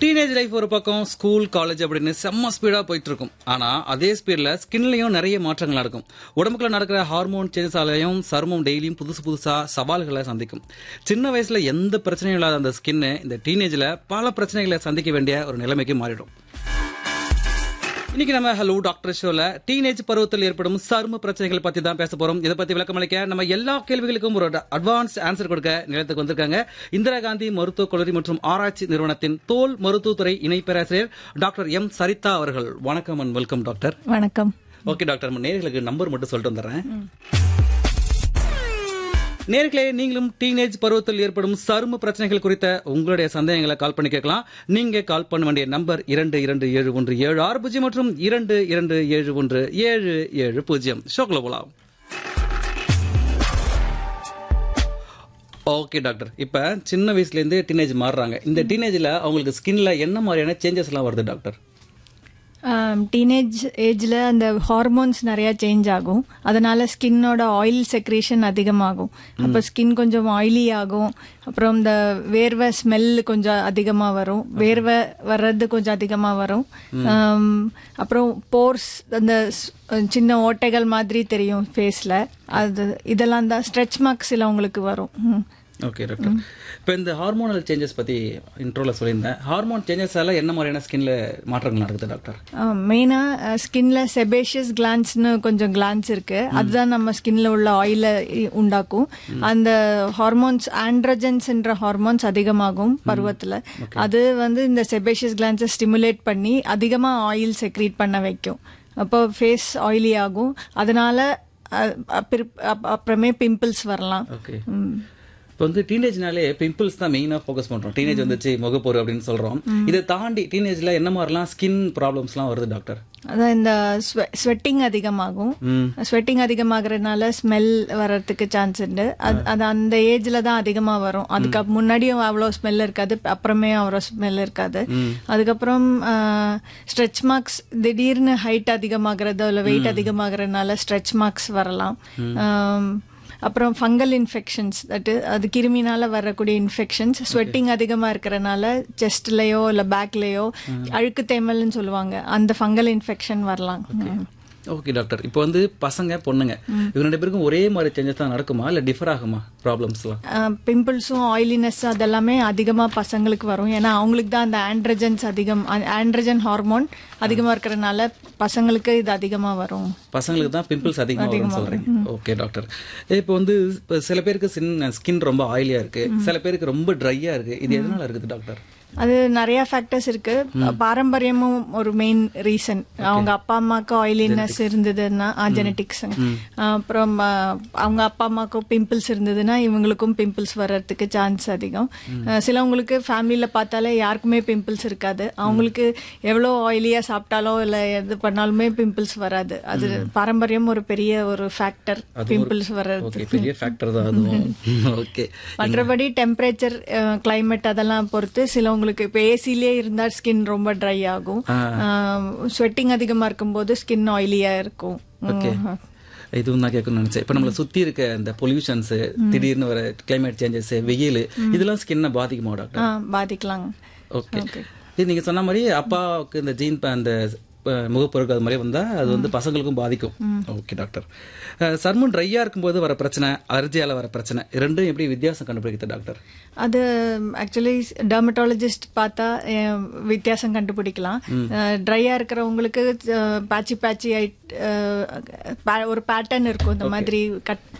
Teenage life ஒரு பக்கம் school college அப்படின்னு செம்ம ஸ்பீடா போயிட்டு இருக்கும் ஆனா அதே ஸ்பீட்ல ஸ்கின்லயும் நிறைய மாற்றங்கள் நடக்கும் உடம்புக்குள்ள நடக்கிற ஹார்மோன் சேஞ்சஸ் ஆலையும் சருமம் டெய்லியும் புதுசு புதுசா சவால்களை சந்திக்கும் சின்ன வயசுல எந்த பிரச்சனையும் இல்லாத அந்த ஸ்கின் இந்த டீனேஜ்ல பல பிரச்சனைகளை சந்திக்க வேண்டிய ஒரு நிலைமைக்கு மாறிடும் இன்னைக்கு நம்ம ஹலோ டாக்டர் ஷோல டீனேஜ் பருவத்தில் ஏற்படும் சரும பிரச்சனைகள் பத்தி தான் பேச போறோம் இதை பத்தி விளக்கம் அளிக்க நம்ம எல்லா கேள்விகளுக்கும் ஒரு அட்வான்ஸ் ஆன்சர் கொடுக்க நிலையத்துக்கு வந்திருக்காங்க இந்திரா காந்தி மருத்துவக் கல்லூரி மற்றும் ஆராய்ச்சி நிறுவனத்தின் தோல் மருத்துவத்துறை இணை பேராசிரியர் டாக்டர் எம் சரிதா அவர்கள் வணக்கம் அண்ட் வெல்கம் டாக்டர் வணக்கம் ஓகே டாக்டர் நம்ம நேர்களுக்கு நம்பர் மட்டும் சொல்லிட்டு வந்துடுறேன் நேர்களே நீங்களும் டீனேஜ் பருவத்தில் ஏற்படும் சரும பிரச்சனைகள் குறித்த உங்களுடைய சந்தேகங்களை கால் பண்ணி கேட்கலாம் நீங்க கால் பண்ண வேண்டிய நம்பர் இரண்டு இரண்டு ஏழு ஒன்று ஏழு ஆறு பூஜ்ஜியம் மற்றும் இரண்டு இரண்டு ஏழு ஒன்று ஏழு ஏழு பூஜ்ஜியம் ஷோக்ல போலாம் ஓகே டாக்டர் இப்ப சின்ன வயசுல இருந்து டீனேஜ் மாறுறாங்க இந்த டீனேஜ்ல அவங்களுக்கு ஸ்கின்ல என்ன மாதிரியான சேஞ்சஸ் எல்லாம் வருது டாக்டர் டீனேஜ் ஏஜ்ல அந்த ஹார்மோன்ஸ் நிறைய சேஞ்ச் ஆகும் அதனால ஸ்கின்னோட ஆயில் செக்ரேஷன் அதிகமாகும் அப்போ ஸ்கின் கொஞ்சம் ஆயிலி ஆகும் அப்புறம் இந்த வேர்வை ஸ்மெல் கொஞ்சம் அதிகமா வரும் வேர்வை வர்றது கொஞ்சம் அதிகமா வரும் ஆம், அப்புறம் போர்ஸ் அந்த ஸ்- சின்ன ஓட்டைகள் மாதிரி தெரியும் ஃபேஸ்ல அது இதெல்லாம் தான் ஸ்ட்ரெச் மார்க்ஸ் எல்லாம் உங்களுக்கு வரும் ம். ஓகே டாக்டர் இப்போ இந்த ஹார்மோனல் சேஞ்சஸ் பத்தி இன்ட்ரோல சொல்லியிருந்தேன் ஹார்மோன் சேஞ்சஸால என்ன மாதிரியான ஸ்கின்ல மாற்றங்கள் நடக்குது டாக்டர் மெயினா ஸ்கின்ல செபேஷியஸ் கிளான்ஸ்னு கொஞ்சம் கிளான்ஸ் இருக்கு அதுதான் நம்ம ஸ்கின்ல உள்ள ஆயில உண்டாக்கும் அந்த ஹார்மோன்ஸ் ஆண்ட்ரஜன்ஸ்ன்ற ஹார்மோன்ஸ் அதிகமாகும் பருவத்துல அது வந்து இந்த செபேஷியஸ் கிளான்ஸை ஸ்டிமுலேட் பண்ணி அதிகமா ஆயில் செக்ரீட் பண்ண வைக்கும் அப்போ ஃபேஸ் ஆயிலி ஆகும் அதனால அஹ், அப்பிற்- அப்- அப்புறமே பிம்பிள்ஸ் வரலாம் ஓகே இப்போ வந்து டீனேஜ்னாலே பிம்பிள்ஸ் தான் மெயினா ஃபோக்கஸ் பண்றோம் டீனேஜ் வந்துச்சு முகப்பொரு அப்படின்னு சொல்றோம் இதை தாண்டி டீனேஜ்ல என்ன மாதிரிலாம் ஸ்கின் ப்ராப்ளம்ஸ்லாம் வருது டாக்டர் அதான் இந்த ஸ்வெட்டிங் அதிகமாகும் ம் ஸ்வெட்டிங் அதிகமாகறதுனால ஸ்மெல் வர்றதுக்கு சான்ஸ் உண்டு அது அது அந்த ஏஜ்ல தான் அதிகமா வரும் அதுக்கு முன்னாடியும் அவ்வளோ ஸ்மெல் இருக்காது அப்புறமே அவ்வளோ ஸ்மெல் இருக்காது அதுக்கப்புறம் ஸ்ட்ரெச் மார்க்ஸ் திடீர்னு ஹைட் அதிகமாகிறதோ இல்லை வெயிட் அதிகமாகறதுனால ஸ்ட்ரெச் மார்க்ஸ் வரலாம் ஆம், அப்புறம் ஃபங்கல் இன்ஃபெக்ஷன்ஸ் தட் அது கிருமினால வரக்கூடிய இன்ஃபெக்ஷன்ஸ் ஸ்வெட்டிங் அதிகமா இருக்கிறனால செஸ்ட்லயோ இல்ல பேக்லயோ அழுக்கு தேமல்னு சொல்லுவாங்க அந்த ஃபங்கல் இன்ஃபெக்ஷன் வரலாம் ம். ஓகே டாக்டர் இப்போ வந்து பசங்க பொண்ணுங்க இவங்க ரெண்டு பேருக்கும் ஒரே மாதிரி சேஞ்சஸ் தான் நடக்குமா இல்ல டிஃபர் ஆகுமா ப்ராப்ளம்ஸ்லாம் பிம்பிள்ஸும் ஆயிலினஸ் அதெல்லாமே அதிகமா பசங்களுக்கு வரும் ஏன்னா அவங்களுக்கு தான் அந்த ஆண்ட்ரஜன்ஸ் அதிகம் ஆண்ட்ரஜன் ஹார்மோன் அதிகமா இருக்கிறனால பசங்களுக்கு இது அதிகமா வரும் பசங்களுக்கு தான் பிம்பிள்ஸ் அதிகமாக வரும்னு சொல்றீங்க ஓகே டாக்டர் இப்போ வந்து இப்ப சில பேருக்கு ஸ்கின் ரொம்ப ஆயிலியா இருக்கு சில பேருக்கு ரொம்ப ட்ரையா இருக்கு இது எதனால இருக்குது டாக்டர் அது நிறைய ஃபேக்டர்ஸ் இருக்கு பாரம்பரியமும் ஒரு மெயின் ரீசன் அவங்க அப்பா அம்மாவுக்கு ஆயிலினஸ் இருந்ததுன்னா ஜெனட்டிக்ஸ் அப்புறம் ஆ, அவங்க அப்பா அம்மாவுக்கும் பிம்பிள்ஸ் இருந்ததுன்னா இவங்களுக்கும் பிம்பிள்ஸ் வர்றதுக்கு சான்ஸ் அதிகம் ஆ, சிலவங்களுக்கு ஃபேமிலியில பார்த்தாலே யாருக்குமே பிம்பிள்ஸ் இருக்காது அவங்களுக்கு எவ்வளோ ஆயிலியா சாப்பிட்டாலோ இல்ல எது பண்ணாலுமே பிம்பிள்ஸ் வராது அது பாரம்பரியம் ஒரு பெரிய ஒரு ஃபேக்டர் பிம்பிள்ஸ் வர்றது ஓகே பெரிய ஃபேக்டர் தான் அதுவும் ஓகே மற்றபடி டெம்பரேச்சர் கிளைமேட் அதெல்லாம் பொறுத்து சிலவங்களுக்கு இப்போ ஏசிலேயே இருந்தா ஸ்கின் ரொம்ப ட்ரை ஆகும் ஸ்வெட்டிங் அதிகமா இருக்கும்போது ஸ்கின் ஆயிலியா இருக்கும் ஓகே இதுவும் தான் கேட்கணும்னு நினைச்சேன் இப்போ நம்மளை சுத்தி இருக்க இந்த பொல்யூஷன்ஸ் திடீர்னு வர கிளைமேட் சேஞ்சஸ் வெயில் இதெல்லாம் ஸ்கின்னை பாதிக்குமா டாக்டர் ஆ, பாதிக்கலாம் ஓகே இது நீங்க சொன்ன மாதிரி அப்பாவுக்கு இந்த ஜீன் அந்த அஹ், முகப்பொருட்கள் அது மாதிரி வந்தா அது வந்து பசங்களுக்கும் பாதிக்கும் ஓகே டாக்டர் அஹ், சருமம் ட்ரையா இருக்கும்போது வர பிரச்சனை அலர்ஜியால வர பிரச்சனை இது ரெண்டும் எப்படி வித்தியாசம் கண்டுபிடிக்கிறது டாக்டர் அது ஆக்சுவலி டெர்மட்டாலஜிஸ்ட் பார்த்தா அஹ், வித்தியாசம் கண்டுபிடிக்கலாம் ட்ரையா இருக்கிறவங்களுக்கு பேட்சி பேட்சி ஒரு பேட்டர்ன் இருக்கும் இந்த மாதிரி கட்